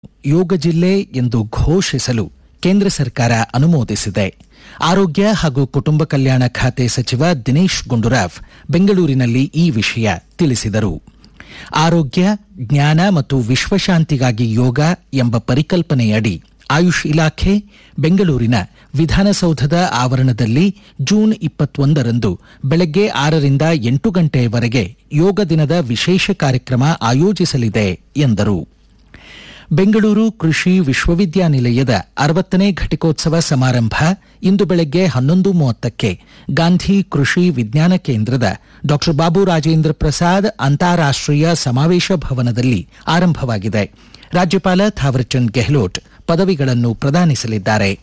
ಯೋಗ ಜಿಲ್ಲೆ ಎಂದು ಘೋಷಿಸಲು ಕೇಂದ್ರ ಸರ್ಕಾರ ಅನುಮೋದಿಸಿದೆ ಆರೋಗ್ಯ ಹಾಗೂ ಕುಟುಂಬ ಕಲ್ಯಾಣ ಖಾತೆ ಸಚಿವ ದಿನೇಶ್ ಗುಂಡೂರಾವ್ ಬೆಂಗಳೂರಿನಲ್ಲಿ ಈ ವಿಷಯ ತಿಳಿಸಿದರು ಆರೋಗ್ಯ ಜ್ಞಾನ ಮತ್ತು ವಿಶ್ವಶಾಂತಿಗಾಗಿ ಯೋಗ ಎಂಬ ಪರಿಕಲ್ಪನೆಯಡಿ ಆಯುಷ್ ಇಲಾಖೆ ಬೆಂಗಳೂರಿನ ವಿಧಾನಸೌಧದ ಆವರಣದಲ್ಲಿ ಜೂನ್ ಇಪ್ಪತ್ತೊಂದರಂದು ಬೆಳಗ್ಗೆ ಆರರಿಂದ ಎಂಟು ಗಂಟೆಯವರೆಗೆ ಯೋಗ ದಿನದ ವಿಶೇಷ ಕಾರ್ಯಕ್ರಮ ಆಯೋಜಿಸಲಿದೆ ಎಂದರು ಬೆಂಗಳೂರು ಕೃಷಿ ವಿಶ್ವವಿದ್ಯಾನಿಲಯದ ಅರವತ್ತನೇ ಘಟಿಕೋತ್ಸವ ಸಮಾರಂಭ ಇಂದು ಬೆಳಗ್ಗೆ ಹನ್ನೊಂದು ಮೂವತ್ತಕ್ಕೆ ಗಾಂಧಿ ಕೃಷಿ ವಿಜ್ಞಾನ ಕೇಂದ್ರದ ಡಾ ಬಾಬು ರಾಜೇಂದ್ರ ಪ್ರಸಾದ್ ಅಂತಾರಾಷ್ಟೀಯ ಸಮಾವೇಶ ಭವನದಲ್ಲಿ ಆರಂಭವಾಗಿದೆ ರಾಜ್ಯಪಾಲ ಥಾವರ್ಚಂದ್ ಗೆಹ್ಲೋಟ್ ಪದವಿಗಳನ್ನು ಪ್ರದಾನಿಸಲಿದ್ದಾರೆ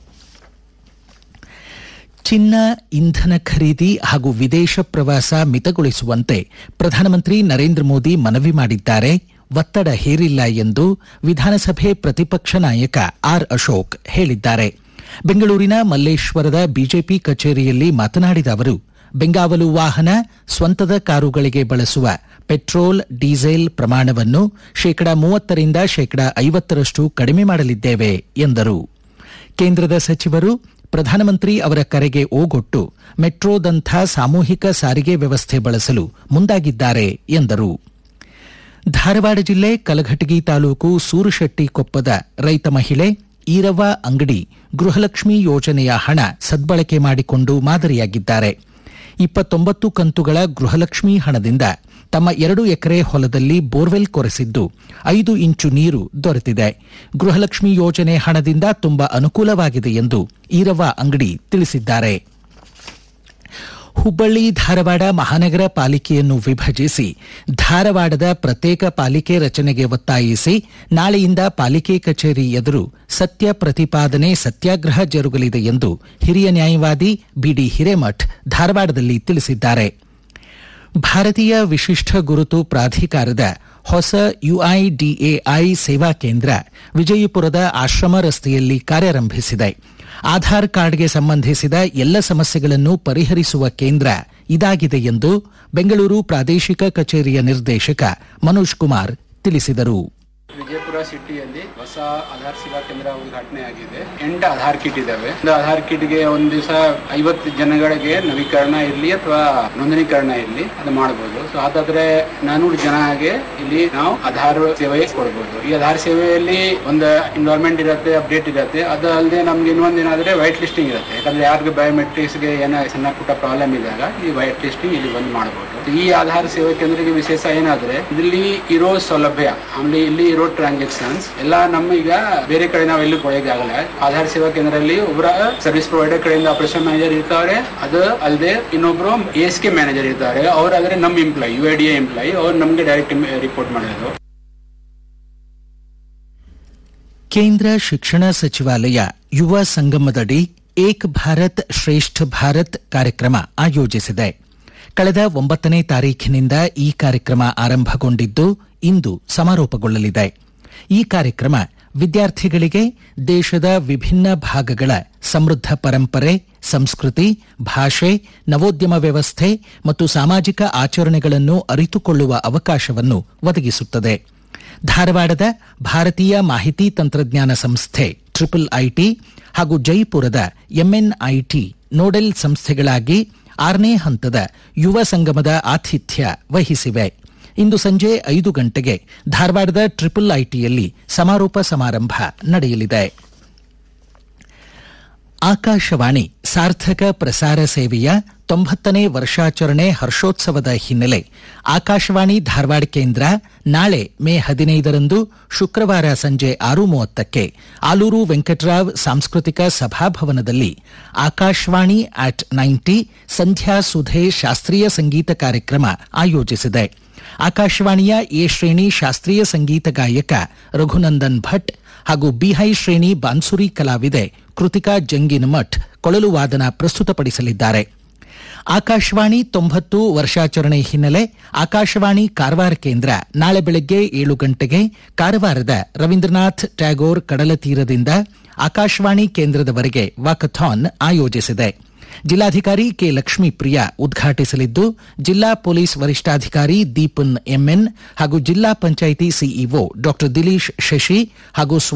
ಚಿನ್ನ ಇಂಧನ ಖರೀದಿ ಹಾಗೂ ವಿದೇಶ ಪ್ರವಾಸ ಮಿತಗೊಳಿಸುವಂತೆ ಪ್ರಧಾನಮಂತ್ರಿ ನರೇಂದ್ರ ಮೋದಿ ಮನವಿ ಮಾಡಿದ್ದಾರೆ ಒತ್ತಡ ಹೇರಿಲ್ಲ ಎಂದು ವಿಧಾನಸಭೆ ಪ್ರತಿಪಕ್ಷ ನಾಯಕ ಆರ್ ಅಶೋಕ್ ಹೇಳಿದ್ದಾರೆ ಬೆಂಗಳೂರಿನ ಮಲ್ಲೇಶ್ವರದ ಬಿಜೆಪಿ ಕಚೇರಿಯಲ್ಲಿ ಮಾತನಾಡಿದ ಅವರು ಬೆಂಗಾವಲು ವಾಹನ ಸ್ವಂತದ ಕಾರುಗಳಿಗೆ ಬಳಸುವ ಪೆಟ್ರೋಲ್ ಡೀಸೆಲ್ ಪ್ರಮಾಣವನ್ನು ಶೇಕಡ ಮೂವತ್ತರಿಂದ ಶೇಕಡ ಐವತ್ತರಷ್ಟು ಕಡಿಮೆ ಮಾಡಲಿದ್ದೇವೆ ಎಂದರು ಕೇಂದ್ರದ ಸಚಿವರು ಪ್ರಧಾನಮಂತ್ರಿ ಅವರ ಕರೆಗೆ ಓಗೊಟ್ಟು ಮೆಟ್ರೋದಂಥ ಸಾಮೂಹಿಕ ಸಾರಿಗೆ ವ್ಯವಸ್ಥೆ ಬಳಸಲು ಮುಂದಾಗಿದ್ದಾರೆ ಎಂದರು ಧಾರವಾಡ ಜಿಲ್ಲೆ ಕಲಘಟಗಿ ತಾಲೂಕು ಸೂರುಶೆಟ್ಟಿ ಕೊಪ್ಪದ ರೈತ ಮಹಿಳೆ ಈರವ್ವ ಅಂಗಡಿ ಗೃಹಲಕ್ಷ್ಮಿ ಯೋಜನೆಯ ಹಣ ಸದ್ಬಳಕೆ ಮಾಡಿಕೊಂಡು ಮಾದರಿಯಾಗಿದ್ದಾರೆ ಇಪ್ಪತ್ತೊಂಬತ್ತು ಕಂತುಗಳ ಗೃಹಲಕ್ಷ್ಮಿ ಹಣದಿಂದ ತಮ್ಮ ಎರಡು ಎಕರೆ ಹೊಲದಲ್ಲಿ ಬೋರ್ವೆಲ್ ಕೊರೆಸಿದ್ದು ಐದು ಇಂಚು ನೀರು ದೊರೆತಿದೆ ಗೃಹಲಕ್ಷ್ಮಿ ಯೋಜನೆ ಹಣದಿಂದ ತುಂಬಾ ಅನುಕೂಲವಾಗಿದೆ ಎಂದು ಈರವ್ವ ಅಂಗಡಿ ತಿಳಿಸಿದ್ದಾರೆ ಹುಬ್ಬಳ್ಳಿ ಧಾರವಾಡ ಮಹಾನಗರ ಪಾಲಿಕೆಯನ್ನು ವಿಭಜಿಸಿ ಧಾರವಾಡದ ಪ್ರತ್ಯೇಕ ಪಾಲಿಕೆ ರಚನೆಗೆ ಒತ್ತಾಯಿಸಿ ನಾಳೆಯಿಂದ ಪಾಲಿಕೆ ಕಚೇರಿ ಎದುರು ಸತ್ಯ ಪ್ರತಿಪಾದನೆ ಸತ್ಯಾಗ್ರಹ ಜರುಗಲಿದೆ ಎಂದು ಹಿರಿಯ ನ್ಯಾಯವಾದಿ ಬಿಡಿ ಹಿರೇಮಠ್ ಧಾರವಾಡದಲ್ಲಿ ತಿಳಿಸಿದ್ದಾರೆ ಭಾರತೀಯ ವಿಶಿಷ್ಟ ಗುರುತು ಪ್ರಾಧಿಕಾರದ ಹೊಸ ಯುಐಡಿಎಐ ಸೇವಾ ಕೇಂದ್ರ ವಿಜಯಪುರದ ಆಶ್ರಮ ರಸ್ತೆಯಲ್ಲಿ ಕಾರ್ಯಾರಂಭಿಸಿದೆ ಆಧಾರ್ ಕಾರ್ಡ್ಗೆ ಸಂಬಂಧಿಸಿದ ಎಲ್ಲ ಸಮಸ್ಯೆಗಳನ್ನು ಪರಿಹರಿಸುವ ಕೇಂದ್ರ ಇದಾಗಿದೆ ಎಂದು ಬೆಂಗಳೂರು ಪ್ರಾದೇಶಿಕ ಕಚೇರಿಯ ನಿರ್ದೇಶಕ ಮನೋಜ್ ಕುಮಾರ್ ತಿಳಿಸಿದರು ವಿಜಯಪುರ ಸಿಟಿಯಲ್ಲಿ ಹೊಸ ಆಧಾರ್ ಸೇವಾ ಕೇಂದ್ರ ಉದ್ಘಾಟನೆ ಆಗಿದೆ ಎಂಟು ಆಧಾರ್ ಕಿಟ್ ಇದಾವೆ ಒಂದು ಆಧಾರ್ ಕಿಟ್ಗೆ ಒಂದ್ ದಿವಸ ಐವತ್ತು ಜನಗಳಿಗೆ ನವೀಕರಣ ಇರಲಿ ಅಥವಾ ನೋಂದಣೀಕರಣ ಇರಲಿ ಅದು ಮಾಡಬಹುದು ಸೊ ಹಾಗಾದ್ರೆ ನಾನೂರು ಜನಗೆ ಇಲ್ಲಿ ನಾವು ಆಧಾರ್ ಸೇವೆ ಕೊಡಬಹುದು ಈ ಆಧಾರ್ ಸೇವೆಯಲ್ಲಿ ಒಂದು ಇನ್ವಾಲ್ವ್ಮೆಂಟ್ ಇರುತ್ತೆ ಅಪ್ಡೇಟ್ ಇರುತ್ತೆ ಅದು ಅಲ್ಲದೆ ನಮ್ಗೆ ಇನ್ನೊಂದ್ ಏನಾದ್ರೆ ವೈಟ್ ಲಿಸ್ಟಿಂಗ್ ಇರುತ್ತೆ ಯಾಕಂದ್ರೆ ಯಾರಿಗೆ ಬಯೋಮೆಟ್ರಿಕ್ಸ್ ಗೆ ಏನೋ ಸಣ್ಣ ಪುಟ್ಟ ಪ್ರಾಬ್ಲಮ್ ಇದ್ದಾಗ ಈ ವೈಟ್ ಲಿಸ್ಟಿಂಗ್ ಇಲ್ಲಿ ಬಂದ್ ಮಾಡಬಹುದು ಈ ಆಧಾರ್ ಸೇವಾ ಕೇಂದ್ರಕ್ಕೆ ವಿಶೇಷ ಏನಾದ್ರೆ ಇಲ್ಲಿ ಇರೋ ಸೌಲಭ್ಯ ಆಮೇಲೆ ಇಲ್ಲಿ ಇರೋ ಟ್ರಾನ್ಸಾಕ್ಷನ್ಸ್ ಎಲ್ಲ ನಮ್ಮ ಈಗ ಬೇರೆ ಕಡೆ ನಾವು ಎಲ್ಲಿ ಕೊಡೋಕೆ ಆಗಲ್ಲ ಆಧಾರ್ ಸೇವಾ ಕೇಂದ್ರದಲ್ಲಿ ಒಬ್ಬರ ಸರ್ವಿಸ್ ಪ್ರೊವೈಡರ್ ಕಡೆಯಿಂದ ಆಪರೇಷನ್ ಮ್ಯಾನೇಜರ್ ಇರ್ತಾರೆ ಅದು ಅಲ್ಲದೆ ಇನ್ನೊಬ್ರು ಎಸ್ ಕೆ ಮ್ಯಾನೇಜರ್ ಇರ್ತಾರೆ ಅವ್ರಾದ್ರೆ ನಮ್ಮ employee U I D employee ಅವ್ರು ನಮ್ಗೆ ಡೈರೆಕ್ಟ್ ರಿಪೋರ್ಟ್ ಮಾಡೋದು ಕೇಂದ್ರ ಶಿಕ್ಷಣ ಸಚಿವಾಲಯ ಯುವ ಸಂಗಮದಡಿ ಏಕ್ ಭಾರತ್ ಶ್ರೇಷ್ಠ ಭಾರತ್ ಕಾರ್ಯಕ್ರಮ ಆಯೋಜಿಸಿದೆ ಕಳೆದ ಒಂಬತ್ತನೇ ತಾರೀಖಿನಿಂದ ಈ ಕಾರ್ಯಕ್ರಮ ಆರಂಭಗೊಂಡಿದ್ದು ಇಂದು ಸಮಾರೋಪಗೊಳ್ಳಲಿದೆ ಈ ಕಾರ್ಯಕ್ರಮ ವಿದ್ಯಾರ್ಥಿಗಳಿಗೆ ದೇಶದ ವಿಭಿನ್ನ ಭಾಗಗಳ ಸಮೃದ್ಧ ಪರಂಪರೆ ಸಂಸ್ಕೃತಿ ಭಾಷೆ ನವೋದ್ಯಮ ವ್ಯವಸ್ಥೆ ಮತ್ತು ಸಾಮಾಜಿಕ ಆಚರಣೆಗಳನ್ನು ಅರಿತುಕೊಳ್ಳುವ ಅವಕಾಶವನ್ನು ಒದಗಿಸುತ್ತದೆ ಧಾರವಾಡದ ಭಾರತೀಯ ಮಾಹಿತಿ ತಂತ್ರಜ್ಞಾನ ಸಂಸ್ಥೆ ಟ್ರಿಪಲ್ ಐಟಿ ಹಾಗೂ ಜೈಪುರದ ಎಂಎನ್ಐಟಿ ನೋಡೆಲ್ ಸಂಸ್ಥೆಗಳಾಗಿ ಆರನೇ ಹಂತದ ಯುವ ಸಂಗಮದ ಆತಿಥ್ಯ ವಹಿಸಿವೆ ಇಂದು ಸಂಜೆ ಐದು ಗಂಟೆಗೆ ಧಾರವಾಡದ ಟ್ರಿಪಲ್ ಐಟಿಯಲ್ಲಿ ಸಮಾರೋಪ ಸಮಾರಂಭ ನಡೆಯಲಿದೆ ಆಕಾಶವಾಣಿ ಸಾರ್ಥಕ ಪ್ರಸಾರ ಸೇವೆಯ ತೊಂಬತ್ತನೇ ವರ್ಷಾಚರಣೆ ಹರ್ಷೋತ್ಸವದ ಹಿನ್ನೆಲೆ ಆಕಾಶವಾಣಿ ಧಾರವಾಡ ಕೇಂದ್ರ ನಾಳೆ ಮೇ ಹದಿನೈದರಂದು ಶುಕ್ರವಾರ ಸಂಜೆ ಆರು ಮೂವತ್ತಕ್ಕೆ ಆಲೂರು ವೆಂಕಟರಾವ್ ಸಾಂಸ್ಕೃತಿಕ ಸಭಾಭವನದಲ್ಲಿ ಆಕಾಶವಾಣಿ ಅಟ್ ನೈಂಟಿ ಸಂಧ್ಯಾ ಸುಧೆ ಶಾಸ್ತ್ರೀಯ ಸಂಗೀತ ಕಾರ್ಯಕ್ರಮ ಆಯೋಜಿಸಿದೆ ಆಕಾಶವಾಣಿಯ ಎ ಶ್ರೇಣಿ ಶಾಸ್ತ್ರೀಯ ಸಂಗೀತ ಗಾಯಕ ರಘುನಂದನ್ ಭಟ್ ಹಾಗೂ ಬಿಹೈ ಶ್ರೇಣಿ ಬಾನ್ಸುರಿ ಕಲಾವಿದೆ ಕೃತಿಕಾ ಜಂಗಿನಮಠ್ ಕೊಳಲು ವಾದನ ಪ್ರಸ್ತುತಪಡಿಸಲಿದ್ದಾರೆ ಆಕಾಶವಾಣಿ ತೊಂಬತ್ತು ವರ್ಷಾಚರಣೆ ಹಿನ್ನೆಲೆ ಆಕಾಶವಾಣಿ ಕಾರವಾರ ಕೇಂದ್ರ ನಾಳೆ ಬೆಳಗ್ಗೆ ಏಳು ಗಂಟೆಗೆ ಕಾರವಾರದ ರವೀಂದ್ರನಾಥ್ ಟ್ಯಾಗೋರ್ ಕಡಲ ತೀರದಿಂದ ಆಕಾಶವಾಣಿ ಕೇಂದ್ರದವರೆಗೆ ವಾಕಥಾನ್ ಆಯೋಜಿಸಿದೆ ಜಿಲ್ಲಾಧಿಕಾರಿ ಕೆ ಲಕ್ಷ್ಮೀಪ್ರಿಯಾ ಉದ್ಘಾಟಿಸಲಿದ್ದು ಜಿಲ್ಲಾ ಪೊಲೀಸ್ ವರಿಷ್ಠಾಧಿಕಾರಿ ದೀಪನ್ ಎಂಎನ್ ಹಾಗೂ ಜಿಲ್ಲಾ ಪಂಚಾಯಿತಿ ಸಿಇಒ ಡಾ ದಿಲೀಶ್ ಶಶಿ ಹಾಗೂ